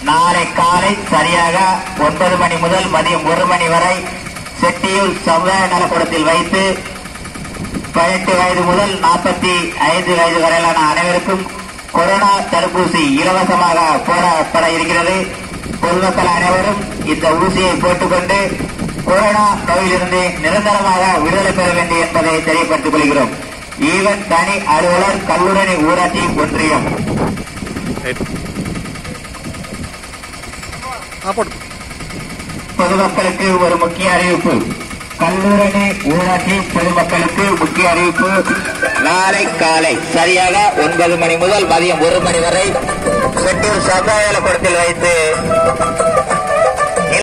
நாளை காலை சரியாக ஒன்பது மணி முதல் மதியம் ஒரு மணி வரை செட்டியூர் சமுதாய நலக்கூடத்தில் வைத்து பதினெட்டு வயது முதல் நாற்பத்தி ஐந்து வயது வரையிலான அனைவருக்கும் கொரோனா தடுப்பூசி இலவசமாக போடப்பட இருக்கிறது பொதுமக்கள் அனைவரும் இந்த ஊசியை போட்டுக்கொண்டு கொரோனா நோயிலிருந்து நிரந்தரமாக விடுதலை பெற வேண்டும் என்பதை தெரியப்படுத்திக் கொள்கிறோம் ஈவன் தனி அலுவலர் கல்லூரணி ஊராட்சி ஒன்றியம் ஆ போட்டு பொதுமக்களுக்கு ஒரு முக்கிய அறிவிப்பு கல்லூரணி ஊராட்சி பொதுமக்களுக்கு முக்கிய அறிவிப்பு நாளை காலை சரியாக ஒன்பது மணி முதல் மதியம் ஒரு மணி வரை செட்டூர் சமுதாய கூடத்தில் வைத்து